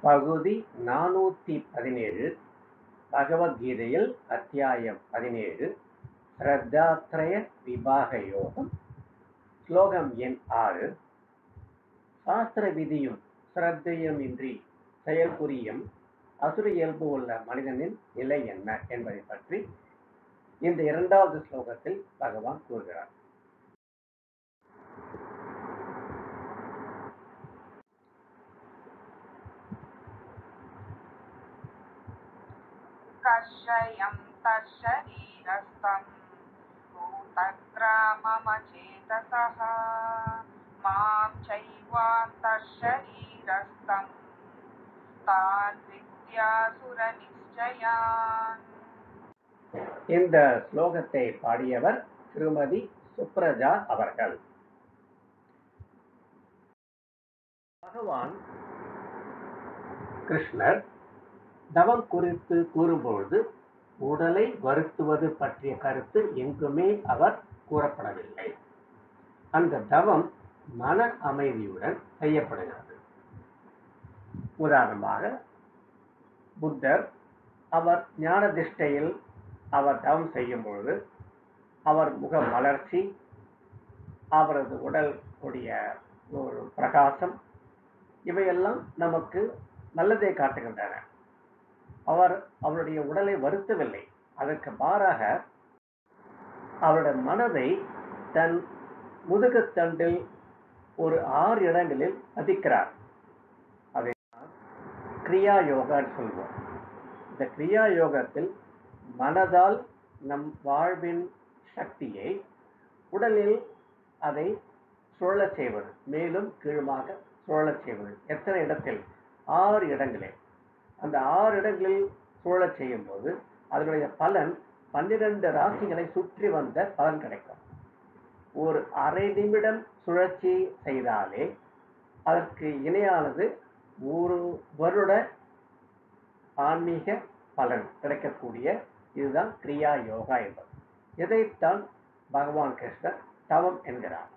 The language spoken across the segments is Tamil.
பகுதி நானூத்தி பதினேழு பகவத்கீதையில் அத்தியாயம் பதினேழு ஸ்ரத்தாத்ரய விபாக யோகம் ஸ்லோகம் எண் ஆறு சாஸ்திர விதியும் ஸ்ரத்தையும் இன்றி செயல் புரியும் அசுர இயல்பு உள்ள மனிதனின் நிலை என்ன என்பதை பற்றி இந்த இரண்டாவது ஸ்லோகத்தில் பகவான் கூறுகிறார் कर्षयं तच्छरीरस्थं भूतग्राममचेतसः मां चैवान्तशरीरस्थं तान् विद्यासुरनिश्चयान् இந்த ஸ்லோகத்தை பாடியவர் திருமதி சுப்ரஜா அவர்கள் பகவான் கிருஷ்ணர் தவம் குறித்து கூறும்பொழுது உடலை வருத்துவது பற்றிய கருத்து எங்குமே அவர் கூறப்படவில்லை அந்த தவம் மன அமைதியுடன் செய்யப்படுகிறது உதாரணமாக புத்தர் அவர் ஞான திஷ்டையில் அவர் தவம் செய்யும் பொழுது அவர் முக மலர்ச்சி அவரது உடல் உடைய ஒரு பிரகாசம் இவையெல்லாம் நமக்கு நல்லதை காட்டுகின்றன அவர் அவருடைய உடலை வருத்தவில்லை அதற்கு மாறாக அவருடைய மனதை தன் முதுகுத்தண்டில் ஒரு ஆறு இடங்களில் பதிக்கிறார் அதை நாம் கிரியா யோகான்னு சொல்வோம் இந்த கிரியா யோகத்தில் மனதால் நம் வாழ்வின் சக்தியை உடலில் அதை சுழலச் செய்வது மேலும் கீழுமாக சுழலச் செய்வது எத்தனை இடத்தில் ஆறு இடங்களில் அந்த ஆறு இடங்களில் சுழலச் செய்யும் போது அதனுடைய பலன் பன்னிரண்டு ராசிகளை சுற்றி வந்த பலன் கிடைக்கும் ஒரு அரை நிமிடம் சுழற்சி செய்தாலே அதற்கு இணையானது ஒரு வருட ஆன்மீக பலன் கிடைக்கக்கூடிய இதுதான் கிரியா யோகா என்பது இதைத்தான் பகவான் கிருஷ்ணர் தவம் என்கிறார்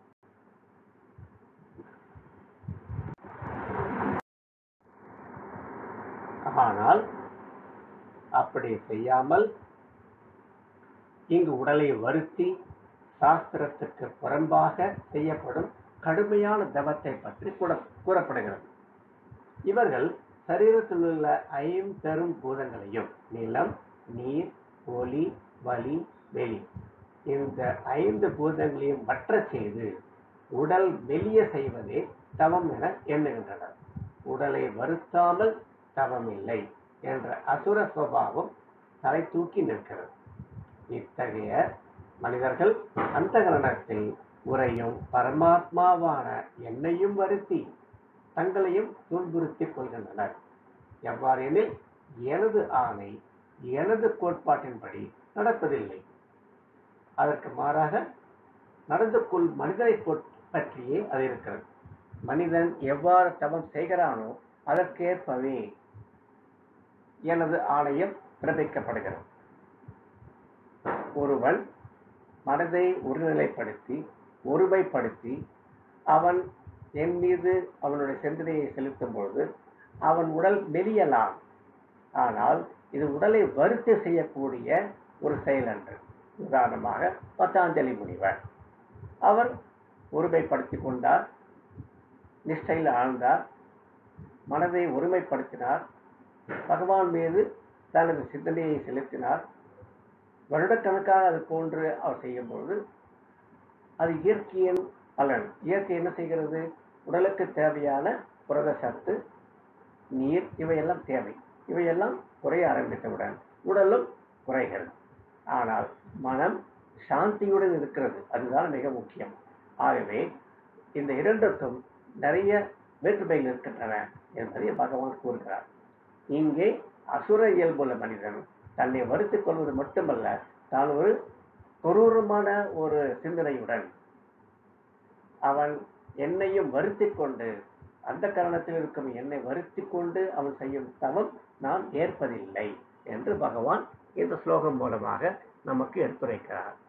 ஆனால் அப்படி செய்யாமல் இங்கு உடலை வருத்தி சாஸ்திரத்துக்கு புறம்பாக செய்யப்படும் கடுமையான தவத்தை பற்றி கூட கூறப்படுகிறது இவர்கள் சரீரத்தில் உள்ள ஐம்பெரும் பூதங்களையும் நிலம் நீர் ஒளி வலி வெளி இந்த ஐந்து பூதங்களையும் மற்ற செய்து உடல் வெளிய செய்வதே தவம் என எண்ணுகின்றனர் உடலை வருத்தாமல் தவம் இல்லை என்ற அசுர சுவாவம் தலை தூக்கி நிற்கிறது இத்தகைய மனிதர்கள் அந்த கரணத்தில் உரையும் பரமாத்மாவான என்னையும் வருத்தி தங்களையும் துன்புறுத்திக் கொள்கின்றனர் எவ்வாறெனில் எனது ஆணை எனது கோட்பாட்டின்படி நடப்பதில்லை அதற்கு மாறாக நடந்து கொள் மனிதனை பற்றியே அது இருக்கிறது மனிதன் எவ்வாறு தவம் செய்கிறானோ அதற்கேற்பவே எனது ஆணையம் பிறப்பிக்கப்படுகிறது ஒருவன் மனதை ஒருநிலைப்படுத்தி ஒருமைப்படுத்தி அவன் என் மீது அவனுடைய சிந்தனையை செலுத்தும் பொழுது அவன் உடல் மெலியலாம் ஆனால் இது உடலை வருத்தி செய்யக்கூடிய ஒரு செயல் அன்று உதாரணமாக பத்தாஞ்சலி முனிவர் அவர் ஒருமைப்படுத்தி கொண்டார் நிஷ்டையில் ஆழ்ந்தார் மனதை ஒருமைப்படுத்தினார் பகவான் மீது தனது சிந்தனையை செலுத்தினார் வருடக்கணக்காக அது போன்று அவர் செய்யும் பொழுது அது இயற்கையின் பலன் இயற்கை என்ன செய்கிறது உடலுக்கு தேவையான புரத சத்து நீர் இவையெல்லாம் தேவை இவையெல்லாம் குறைய ஆரம்பித்தவுடன் உடலும் குறைகிறது ஆனால் மனம் சாந்தியுடன் இருக்கிறது அதுதான் மிக முக்கியம் ஆகவே இந்த இரண்டுக்கும் நிறைய வேற்றுமைகள் இருக்கின்றன என்பதை பகவான் கூறுகிறார் இங்கே அசுர இயல்புள்ள மனிதன் தன்னை வருத்திக் கொள்வது மட்டுமல்ல தான் ஒரு கொரூரமான ஒரு சிந்தனையுடன் அவன் என்னையும் வருத்தி கொண்டு அந்த காரணத்தில் இருக்கும் என்னை வருத்தி கொண்டு அவன் செய்யும் தவம் நான் ஏற்பதில்லை என்று பகவான் இந்த ஸ்லோகம் மூலமாக நமக்கு எடுத்துரைக்கிறார்